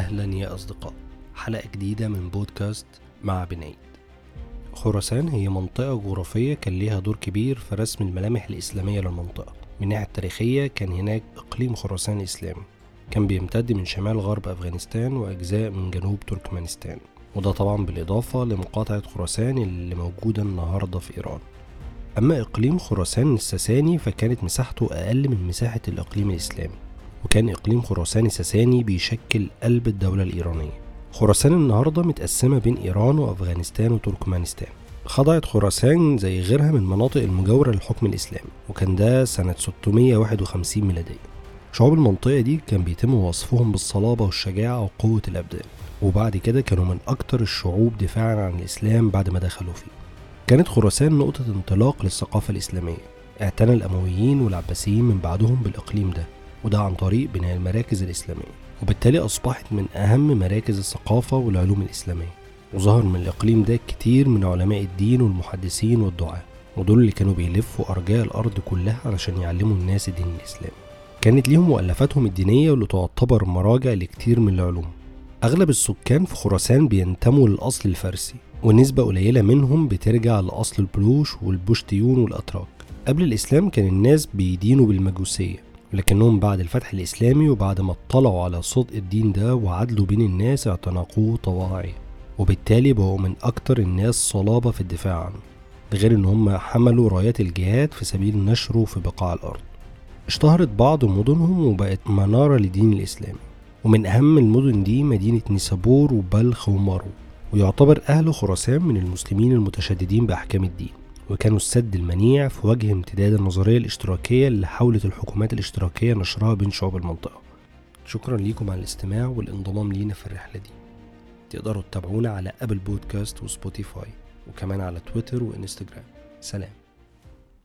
أهلا يا أصدقاء حلقة جديدة من بودكاست مع بنايد خراسان هي منطقة جغرافية كان ليها دور كبير في رسم الملامح الإسلامية للمنطقة من الناحية التاريخية كان هناك إقليم خراسان الإسلامي كان بيمتد من شمال غرب أفغانستان وأجزاء من جنوب تركمانستان وده طبعا بالإضافة لمقاطعة خراسان اللي موجودة النهاردة في إيران أما إقليم خراسان الساساني فكانت مساحته أقل من مساحة الإقليم الإسلامي وكان إقليم خراسان الساساني بيشكل قلب الدولة الإيرانية خراسان النهاردة متقسمة بين إيران وأفغانستان وتركمانستان خضعت خراسان زي غيرها من المناطق المجاورة للحكم الإسلامي وكان ده سنة 651 ميلادية شعوب المنطقة دي كان بيتم وصفهم بالصلابة والشجاعة وقوة الأبدان وبعد كده كانوا من أكتر الشعوب دفاعا عن الإسلام بعد ما دخلوا فيه كانت خراسان نقطة انطلاق للثقافة الإسلامية اعتنى الأمويين والعباسيين من بعدهم بالإقليم ده وده عن طريق بناء المراكز الإسلامية وبالتالي أصبحت من أهم مراكز الثقافة والعلوم الإسلامية وظهر من الإقليم ده كتير من علماء الدين والمحدثين والدعاة ودول اللي كانوا بيلفوا أرجاء الأرض كلها علشان يعلموا الناس الدين الإسلامي كانت ليهم مؤلفاتهم الدينية واللي تعتبر مراجع لكتير من العلوم أغلب السكان في خراسان بينتموا للأصل الفارسي ونسبة قليلة منهم بترجع لأصل البلوش والبشتيون والأتراك قبل الإسلام كان الناس بيدينوا بالمجوسية لكنهم بعد الفتح الإسلامي وبعد ما اطلعوا على صدق الدين ده وعدلوا بين الناس اعتنقوه طواعية وبالتالي بقوا من أكتر الناس صلابة في الدفاع عنه ده غير إن هم حملوا رايات الجهاد في سبيل نشره في بقاع الأرض اشتهرت بعض مدنهم وبقت منارة لدين الإسلام ومن أهم المدن دي مدينة نيسابور وبلخ ومارو ويعتبر أهل خراسان من المسلمين المتشددين بأحكام الدين وكانوا السد المنيع في وجه امتداد النظرية الاشتراكية اللي حاولت الحكومات الاشتراكية نشرها بين شعوب المنطقة شكرا ليكم على الاستماع والانضمام لينا في الرحلة دي تقدروا تتابعونا على أبل بودكاست وسبوتيفاي وكمان على تويتر وإنستجرام سلام